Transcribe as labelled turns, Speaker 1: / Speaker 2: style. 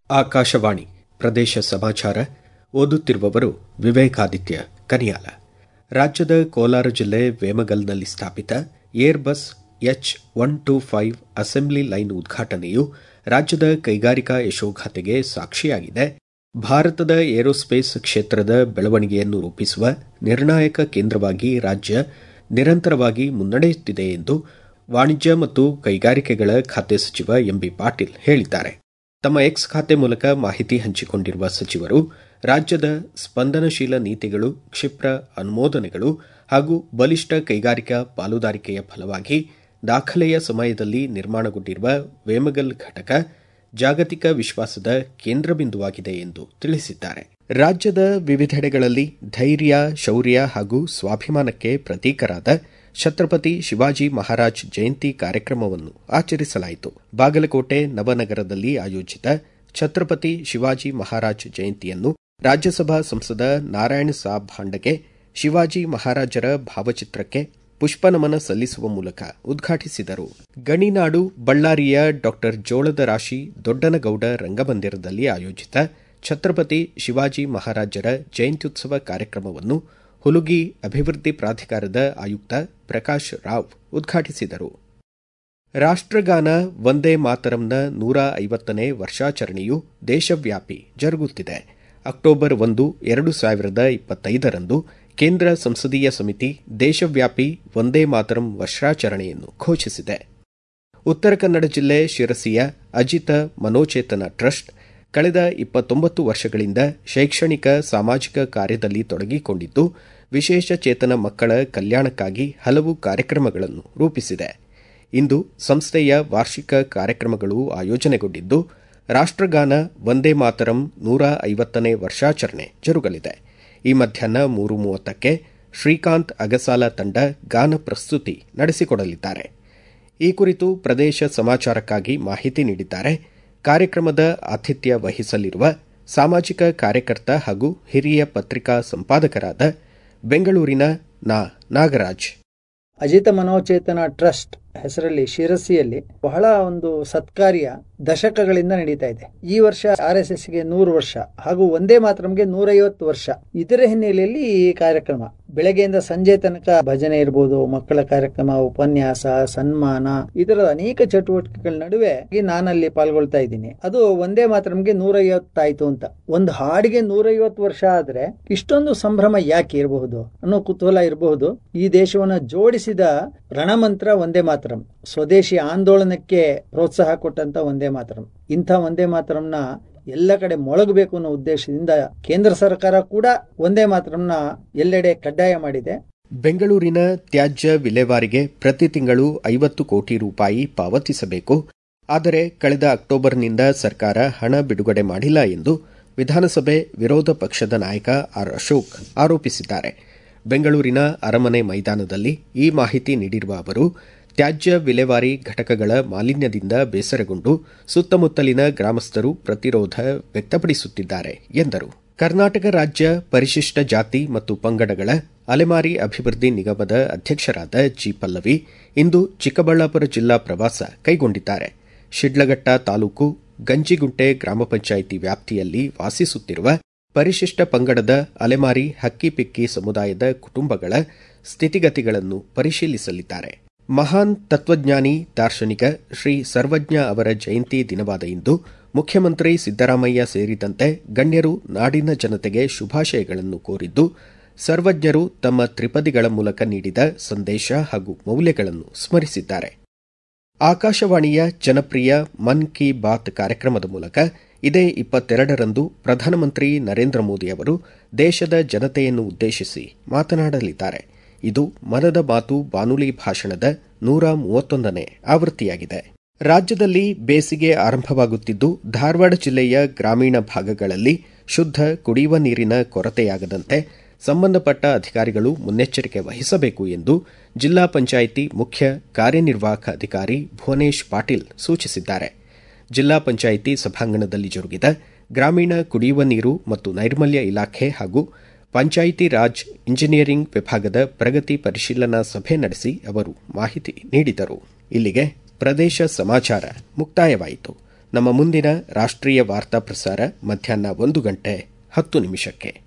Speaker 1: ಆಕಾಶವಾಣಿ ಪ್ರದೇಶ ಸಮಾಚಾರ ಓದುತ್ತಿರುವವರು ವಿವೇಕಾದಿತ್ಯ ಕನಿಯಾಲ ರಾಜ್ಯದ ಕೋಲಾರ ಜಿಲ್ಲೆ ವೇಮಗಲ್ನಲ್ಲಿ ಸ್ಥಾಪಿತ Airbus H one two five assembly line ಉದ್ಘಾಟನೆಯು ರಾಜ್ಯದ ಕೈಗಾರಿಕಾ ಯಶೋಗಾಥೆಗೆ ಸಾಕ್ಷಿಯಾಗಿದೆ ಭಾರತದ ಏರೋಸ್ಪೇಸ್ ಕ್ಷೇತ್ರದ ಬೆಳವಣಿಗೆಯನ್ನು ರೂಪಿಸುವ ನಿರ್ಣಾಯಕ ಕೇಂದ್ರವಾಗಿ ರಾಜ್ಯ ನಿರಂತರವಾಗಿ ಮುನ್ನಡೆಯುತ್ತಿದೆ ಎಂದು ವಾಣಿಜ್ಯ ಮತ್ತು ಕೈಗಾರಿಕೆಗಳ ಖಾತೆ ಸಚಿವ ಎಂಬಿ ಪಾಟೀಲ್ ಹೇಳಿದ್ದಾರೆ ತಮ್ಮ ಎಕ್ಸ್ ಖಾತೆ ಮೂಲಕ ಮಾಹಿತಿ ಹಂಚಿಕೊಂಡಿರುವ ಸಚಿವರು ರಾಜ್ಯದ ಸ್ಪಂದನಶೀಲ ನೀತಿಗಳು ಕ್ಷಿಪ್ರ ಅನುಮೋದನೆಗಳು ಹಾಗೂ ಬಲಿಷ್ಠ ಕೈಗಾರಿಕಾ ಪಾಲುದಾರಿಕೆಯ ಫಲವಾಗಿ ದಾಖಲೆಯ ಸಮಯದಲ್ಲಿ ನಿರ್ಮಾಣಗೊಂಡಿರುವ ವೇಮಗಲ್ ಘಟಕ ಜಾಗತಿಕ ವಿಶ್ವಾಸದ ಕೇಂದ್ರ ಬಿಂದುವಾಗಿದೆ ಎಂದು ತಿಳಿಸಿದ್ದಾರೆ ರಾಜ್ಯದ ವಿವಿಧೆಡೆಗಳಲ್ಲಿ ಧೈರ್ಯ ಶೌರ್ಯ ಹಾಗೂ ಸ್ವಾಭಿಮಾನಕ್ಕೆ ಪ್ರತೀಕರಾದ ಛತ್ರಪತಿ ಶಿವಾಜಿ ಮಹಾರಾಜ್ ಜಯಂತಿ ಕಾರ್ಯಕ್ರಮವನ್ನು ಆಚರಿಸಲಾಯಿತು ಬಾಗಲಕೋಟೆ ನವನಗರದಲ್ಲಿ ಆಯೋಜಿತ ಛತ್ರಪತಿ ಶಿವಾಜಿ ಮಹಾರಾಜ್ ಜಯಂತಿಯನ್ನು ರಾಜ್ಯಸಭಾ ಸಂಸದ ನಾರಾಯಣ ಸಾಬ್ ಹಾಂಡಗೆ ಶಿವಾಜಿ ಮಹಾರಾಜರ ಭಾವಚಿತ್ರಕ್ಕೆ ಪುಷ್ಪನಮನ ಸಲ್ಲಿಸುವ ಮೂಲಕ ಉದ್ಘಾಟಿಸಿದರು ಗಣಿನಾಡು ಬಳ್ಳಾರಿಯ ಡಾ ಜೋಳದ ರಾಶಿ ದೊಡ್ಡನಗೌಡ ರಂಗಮಂದಿರದಲ್ಲಿ ಆಯೋಜಿತ ಛತ್ರಪತಿ ಶಿವಾಜಿ ಮಹಾರಾಜರ ಜಯಂತ್ಯುತ್ಸವ ಕಾರ್ಯಕ್ರಮವನ್ನು ಹುಲುಗಿ ಅಭಿವೃದ್ಧಿ ಪ್ರಾಧಿಕಾರದ ಆಯುಕ್ತ ಪ್ರಕಾಶ್ ರಾವ್ ಉದ್ಘಾಟಿಸಿದರು ರಾಷ್ಟಗಾನ ವಂದೇ ಮಾತರಂನ ನೂರ ಐವತ್ತನೇ ವರ್ಷಾಚರಣೆಯು ದೇಶವ್ಯಾಪಿ ಜರುಗುತ್ತಿದೆ ಅಕ್ಟೋಬರ್ ಒಂದು ಎರಡು ಸಾವಿರದ ಇಪ್ಪತ್ತೈದರಂದು ಕೇಂದ್ರ ಸಂಸದೀಯ ಸಮಿತಿ ದೇಶವ್ಯಾಪಿ ವಂದೇ ಮಾತರಂ ವರ್ಷಾಚರಣೆಯನ್ನು ಘೋಷಿಸಿದೆ ಉತ್ತರ ಕನ್ನಡ ಜಿಲ್ಲೆ ಶಿರಸಿಯ ಅಜಿತ ಮನೋಚೇತನ ಟ್ರಸ್ಟ್ ಕಳೆದ ಇಪ್ಪತ್ತೊಂಬತ್ತು ವರ್ಷಗಳಿಂದ ಶೈಕ್ಷಣಿಕ ಸಾಮಾಜಿಕ ಕಾರ್ಯದಲ್ಲಿ ತೊಡಗಿಕೊಂಡಿದ್ದು ವಿಶೇಷ ಚೇತನ ಮಕ್ಕಳ ಕಲ್ಯಾಣಕ್ಕಾಗಿ ಹಲವು ಕಾರ್ಯಕ್ರಮಗಳನ್ನು ರೂಪಿಸಿದೆ ಇಂದು ಸಂಸ್ಥೆಯ ವಾರ್ಷಿಕ ಕಾರ್ಯಕ್ರಮಗಳು ಆಯೋಜನೆಗೊಂಡಿದ್ದು ರಾಷ್ಟಗಾನ ವಂದೇ ಮಾತರಂ ನೂರ ಐವತ್ತನೇ ವರ್ಷಾಚರಣೆ ಜರುಗಲಿದೆ ಈ ಮಧ್ಯಾಹ್ನ ಮೂರು ಮೂವತ್ತಕ್ಕೆ ಶ್ರೀಕಾಂತ್ ಅಗಸಾಲ ತಂಡ ಗಾನ ಪ್ರಸ್ತುತಿ ನಡೆಸಿಕೊಡಲಿದ್ದಾರೆ ಈ ಕುರಿತು ಪ್ರದೇಶ ಸಮಾಚಾರಕ್ಕಾಗಿ ಮಾಹಿತಿ ನೀಡಿದ್ದಾರೆ ಕಾರ್ಯಕ್ರಮದ ಆತಿಥ್ಯ ವಹಿಸಲಿರುವ ಸಾಮಾಜಿಕ ಕಾರ್ಯಕರ್ತ ಹಾಗೂ ಹಿರಿಯ ಪತ್ರಿಕಾ ಸಂಪಾದಕರಾದ ಬೆಂಗಳೂರಿನ ನಾ ನಾಗರಾಜ್
Speaker 2: ಅಜಿತ ಮನೋಚೇತನ ಟ್ರಸ್ಟ್ ಹೆಸರಲ್ಲಿ ಶಿರಸಿಯಲ್ಲಿ ಬಹಳ ಒಂದು ಸತ್ಕಾರ್ಯ ದಶಕಗಳಿಂದ ನಡೀತಾ ಇದೆ ಈ ವರ್ಷ ಆರ್ ಎಸ್ ಎಸ್ಗೆ ನೂರು ವರ್ಷ ಹಾಗೂ ಒಂದೇ ಮಾತರಂಗೆ ನೂರೈವತ್ತು ವರ್ಷ ಇದರ ಹಿನ್ನೆಲೆಯಲ್ಲಿ ಈ ಕಾರ್ಯಕ್ರಮ ಬೆಳಗ್ಗೆಯಿಂದ ಸಂಜೆ ತನಕ ಭಜನೆ ಇರಬಹುದು ಮಕ್ಕಳ ಕಾರ್ಯಕ್ರಮ ಉಪನ್ಯಾಸ ಸನ್ಮಾನ ಇದರ ಅನೇಕ ಚಟುವಟಿಕೆಗಳ ನಡುವೆ ನಾನಲ್ಲಿ ಪಾಲ್ಗೊಳ್ತಾ ಇದ್ದೀನಿ ಅದು ಒಂದೇ ಮಾತರಂಗೆ ನೂರೈವತ್ತಾಯ್ತು ಅಂತ ಒಂದು ಹಾಡಿಗೆ ನೂರೈವತ್ತು ವರ್ಷ ಆದ್ರೆ ಇಷ್ಟೊಂದು ಸಂಭ್ರಮ ಯಾಕೆ ಇರಬಹುದು ಅನ್ನೋ ಕುತೂಹಲ ಇರಬಹುದು ಈ ದೇಶವನ್ನ ಜೋಡಿಸಿದ ರಣಮಂತ್ರ ಒಂದೇ ಮಾತರಂ ಸ್ವದೇಶಿ ಆಂದೋಲನಕ್ಕೆ ಪ್ರೋತ್ಸಾಹ ಕೊಟ್ಟಂತ ಒಂದೇ ಮಾತರಂ ಇಂಥ ಒಂದೇ ಮಾತರಂನ ಎಲ್ಲ ಕಡೆ ಮೊಳಗಬೇಕು ಅನ್ನೋ ಉದ್ದೇಶದಿಂದ ಕೇಂದ್ರ ಸರ್ಕಾರ ಕೂಡ ಒಂದೇ ಮಾತರಂನ ಎಲ್ಲೆಡೆ ಕಡ್ಡಾಯ ಮಾಡಿದೆ
Speaker 1: ಬೆಂಗಳೂರಿನ ತ್ಯಾಜ್ಯ ವಿಲೇವಾರಿಗೆ ಪ್ರತಿ ತಿಂಗಳು ಐವತ್ತು ಕೋಟಿ ರೂಪಾಯಿ ಪಾವತಿಸಬೇಕು ಆದರೆ ಕಳೆದ ಅಕ್ಟೋಬರ್ನಿಂದ ಸರ್ಕಾರ ಹಣ ಬಿಡುಗಡೆ ಮಾಡಿಲ್ಲ ಎಂದು ವಿಧಾನಸಭೆ ವಿರೋಧ ಪಕ್ಷದ ನಾಯಕ ಆರ್ ಅಶೋಕ್ ಆರೋಪಿಸಿದ್ದಾರೆ ಬೆಂಗಳೂರಿನ ಅರಮನೆ ಮೈದಾನದಲ್ಲಿ ಈ ಮಾಹಿತಿ ನೀಡಿರುವ ಅವರು ತ್ಯಾಜ್ಯ ವಿಲೇವಾರಿ ಘಟಕಗಳ ಮಾಲಿನ್ಯದಿಂದ ಬೇಸರಗೊಂಡು ಸುತ್ತಮುತ್ತಲಿನ ಗ್ರಾಮಸ್ಥರು ಪ್ರತಿರೋಧ ವ್ಯಕ್ತಪಡಿಸುತ್ತಿದ್ದಾರೆ ಎಂದರು ಕರ್ನಾಟಕ ರಾಜ್ಯ ಪರಿಶಿಷ್ಟ ಜಾತಿ ಮತ್ತು ಪಂಗಡಗಳ ಅಲೆಮಾರಿ ಅಭಿವೃದ್ಧಿ ನಿಗಮದ ಅಧ್ಯಕ್ಷರಾದ ಜಿ ಪಲ್ಲವಿ ಇಂದು ಚಿಕ್ಕಬಳ್ಳಾಪುರ ಜಿಲ್ಲಾ ಪ್ರವಾಸ ಕೈಗೊಂಡಿದ್ದಾರೆ ಶಿಡ್ಲಘಟ್ಟ ತಾಲೂಕು ಗಂಜಿಗುಂಟೆ ಗ್ರಾಮ ಪಂಚಾಯಿತಿ ವ್ಯಾಪ್ತಿಯಲ್ಲಿ ವಾಸಿಸುತ್ತಿರುವ ಪರಿಶಿಷ್ಟ ಪಂಗಡದ ಅಲೆಮಾರಿ ಹಕ್ಕಿಪಿಕ್ಕಿ ಸಮುದಾಯದ ಕುಟುಂಬಗಳ ಸ್ಥಿತಿಗತಿಗಳನ್ನು ಪರಿಶೀಲಿಸಲಿದ್ದಾರೆ ಮಹಾನ್ ತತ್ವಜ್ಞಾನಿ ದಾರ್ಶನಿಕ ಶ್ರೀ ಸರ್ವಜ್ಞ ಅವರ ಜಯಂತಿ ದಿನವಾದ ಇಂದು ಮುಖ್ಯಮಂತ್ರಿ ಸಿದ್ದರಾಮಯ್ಯ ಸೇರಿದಂತೆ ಗಣ್ಯರು ನಾಡಿನ ಜನತೆಗೆ ಶುಭಾಶಯಗಳನ್ನು ಕೋರಿದ್ದು ಸರ್ವಜ್ಞರು ತಮ್ಮ ತ್ರಿಪದಿಗಳ ಮೂಲಕ ನೀಡಿದ ಸಂದೇಶ ಹಾಗೂ ಮೌಲ್ಯಗಳನ್ನು ಸ್ಮರಿಸಿದ್ದಾರೆ ಆಕಾಶವಾಣಿಯ ಜನಪ್ರಿಯ ಮನ್ ಕಿ ಬಾತ್ ಕಾರ್ಯಕ್ರಮದ ಮೂಲಕ ಇದೇ ಇಪ್ಪತ್ತೆರಡರಂದು ಪ್ರಧಾನಮಂತ್ರಿ ನರೇಂದ್ರ ಮೋದಿ ಅವರು ದೇಶದ ಜನತೆಯನ್ನು ಉದ್ದೇಶಿಸಿ ಮಾತನಾಡಲಿದ್ದಾರೆ ಇದು ಮನದ ಮಾತು ಬಾನುಲಿ ಭಾಷಣದ ನೂರ ಮೂವತ್ತೊಂದನೇ ಆವೃತ್ತಿಯಾಗಿದೆ ರಾಜ್ಯದಲ್ಲಿ ಬೇಸಿಗೆ ಆರಂಭವಾಗುತ್ತಿದ್ದು ಧಾರವಾಡ ಜಿಲ್ಲೆಯ ಗ್ರಾಮೀಣ ಭಾಗಗಳಲ್ಲಿ ಶುದ್ದ ಕುಡಿಯುವ ನೀರಿನ ಕೊರತೆಯಾಗದಂತೆ ಸಂಬಂಧಪಟ್ಟ ಅಧಿಕಾರಿಗಳು ಮುನ್ನೆಚ್ಚರಿಕೆ ವಹಿಸಬೇಕು ಎಂದು ಜಿಲ್ಲಾ ಪಂಚಾಯಿತಿ ಮುಖ್ಯ ಕಾರ್ಯನಿರ್ವಾಹಕ ಅಧಿಕಾರಿ ಭುವನೇಶ್ ಪಾಟೀಲ್ ಸೂಚಿಸಿದ್ದಾರೆ ಜಿಲ್ಲಾ ಪಂಚಾಯಿತಿ ಸಭಾಂಗಣದಲ್ಲಿ ಜರುಗಿದ ಗ್ರಾಮೀಣ ಕುಡಿಯುವ ನೀರು ಮತ್ತು ನೈರ್ಮಲ್ಯ ಇಲಾಖೆ ಹಾಗೂ ಪಂಚಾಯಿತಿ ರಾಜ್ ಇಂಜಿನಿಯರಿಂಗ್ ವಿಭಾಗದ ಪ್ರಗತಿ ಪರಿಶೀಲನಾ ಸಭೆ ನಡೆಸಿ ಅವರು ಮಾಹಿತಿ ನೀಡಿದರು ಇಲ್ಲಿಗೆ ಪ್ರದೇಶ ಸಮಾಚಾರ ಮುಕ್ತಾಯವಾಯಿತು ನಮ್ಮ ಮುಂದಿನ ರಾಷ್ಟ್ರೀಯ ವಾರ್ತಾ ಪ್ರಸಾರ ಮಧ್ಯಾಹ್ನ ಒಂದು ಗಂಟೆ ಹತ್ತು ನಿಮಿಷಕ್ಕೆ